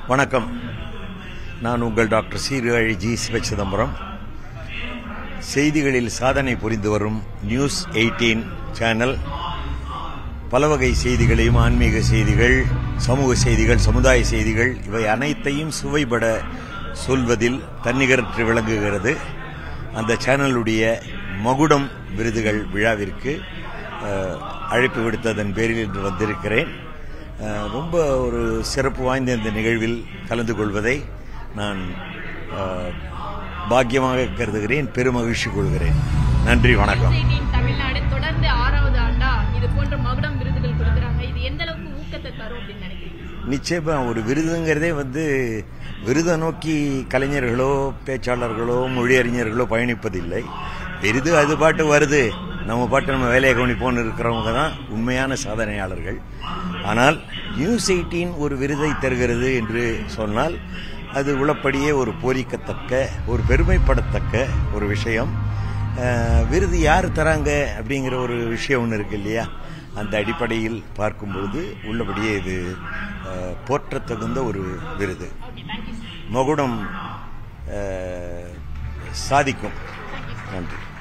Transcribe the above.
வணக்கம் நான் உங்கள் டாக்டர் சீர்காழி ஜி சிவ சிதம்பரம் செய்திகளில் சாதனை புரிந்து வரும் நியூஸ் எயிட்டீன் சேனல் பல வகை செய்திகளையும் ஆன்மீக செய்திகள் சமூக செய்திகள் சமுதாய செய்திகள் இவை அனைத்தையும் சுவைபட சொல்வதில் தன்னிகரற்று விளங்குகிறது அந்த சேனலுடைய மகுடம் விருதுகள் விழாவிற்கு அஹ், அழைப்பு விடுத்ததன் பேரில் இன்று வந்திருக்கிறேன் அஹ், ரொம்ப ஒரு சிறப்பு வாய்ந்த இந்த நிகழ்வில் கலந்து கொள்வதை நான் அஹ், பாக்கியமாக கருதுகிறேன் பெருமகிழ்ச்சி கொள்கிறேன் நன்றி வணக்கம் செய்தியின் தமிழ்நாடு தொடர்ந்து ஆறாவது ஆண்டா இது போன்ற மகுடம் விருதுகள் கொடுக்குறாங்க இது எந்த அளவுக்கு ஊக்கத்தை தரும் அப்படின்னு நினைக்கிறீங்க நிச்சயமா ஒரு விருதுங்கிறதே வந்து விருதை நோக்கி கலைஞர்களோ பேச்சாளர்களோ மொழியறிஞர்களோ பயணிப்பதில்லை விருது அது பாட்டு வருது நம்ம பாட்டு நம்ம வேலையை கவனிப்போன்னு இருக்கிறவங்க தான் உண்மையான சாதனையாளர்கள் ஆனால் நியூஸ் எயிட்டீன் ஒரு விருதை தருகிறது என்று சொன்னால் அது உளப்படியே ஒரு போரிக்கத்தக்க ஒரு பெருமைப்படத்தக்க ஒரு விஷயம் அஹ், விருது யார் தராங்க அப்படிங்கிற ஒரு விஷயம் ஒன்று இருக்கு இல்லையா அந்த அடிப்படையில் பார்க்கும் பொழுது உள்ளபடியே இது அஹ், போற்றத்தகுந்த ஒரு விருது மகுடம் அஹ், சாதிக்கும் நன்றி